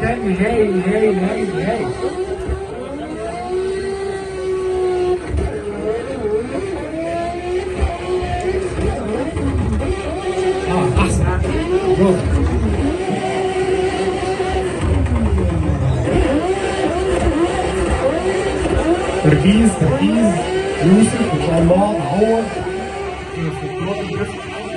كان هايل هايل هايل هايل اه احسن برافو تركيز تركيز يوسف ان شاء الله تعوض في بطولات الدريفت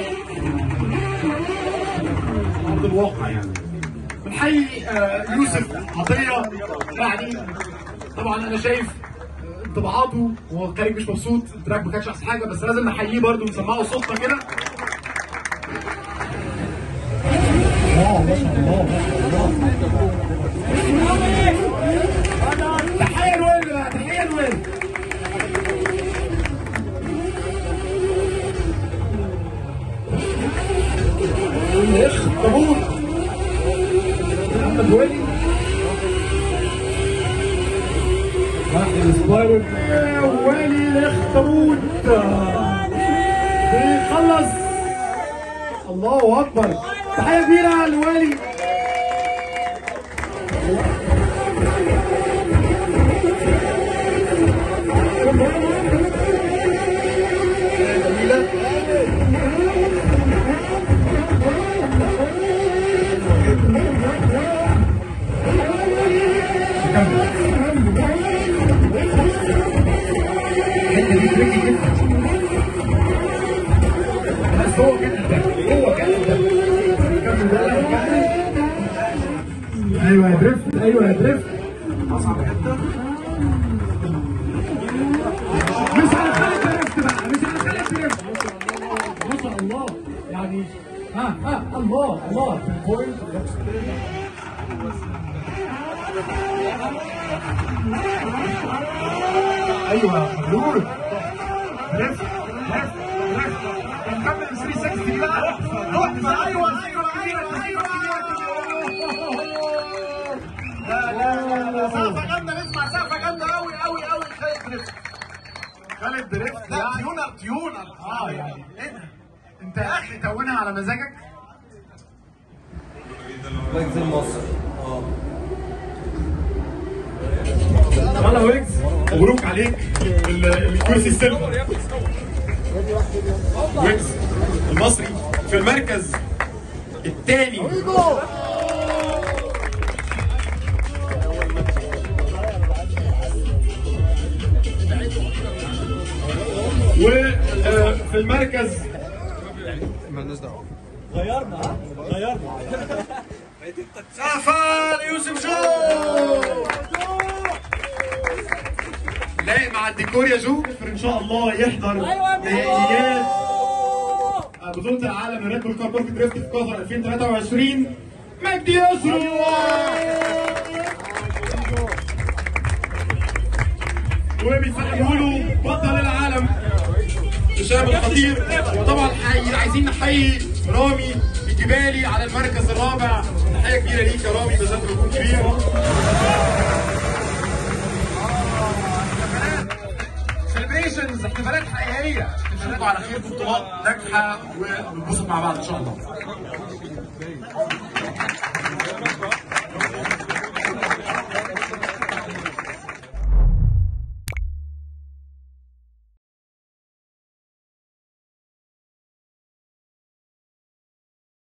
ارض الواقع يعني بنحيي آه، يوسف عطيه يعني طبعا انا شايف انطباعاته وهو خارج مش مبسوط التراك ما كانش احسن حاجه بس لازم نحييه برده ونسمعه صوتنا كده اه ما شاء الله ما شاء الله تحيه الويل بقى تحيه الويل اخطبوط محمد ويلي راح السبايرل ويلي الاخطبوط بيخلص الله اكبر تحيه كبيره لوالي الحته دي تريكي جدا بس هو كان ده هو كان ده كمل بقى كمل ايوه يا دريفت ايوه يا دريفت اصعب حته مش هنخلي دريفت بقى مش هنخلي دريفت ما شاء الله يعني ها ها الله الله في البوينت ايوه مبروك دريفت دريفت دريفت نكمل 360 بقى تحفه ايوه ايوه ايوه ايوه لا لا لا لا سقفه جامده نسمع سقفه جامده قوي قوي قوي خالد دريفت خالد دريفت لا لا تيونر تيونر اه يعني ايه ده؟ انت يا اخي تونها على مزاجك ويجز مصر اه يلا ويجز مبروك عليك ال- الكرسي السيلفر ويجز المصري في المركز الثاني وفي المركز سقفه ليوسف جو لايق مع الديكور يا جو ان شاء الله يحضر نهائيات بطولة العالم لريد بول كار بورك دريفت في قطر 2023 مجدي يسرو وبيسلموا له بطل العالم هشام الخطير وطبعا حي... عايزين نحيي رامي الجبالي على المركز الرابع تحيه كبيره ليك يا رامي بذات مجهود كبير سيلبريشنز احتفالات حقيقيه نشوفكم على خير في بطولات ناجحه وننبسط مع بعض ان شاء الله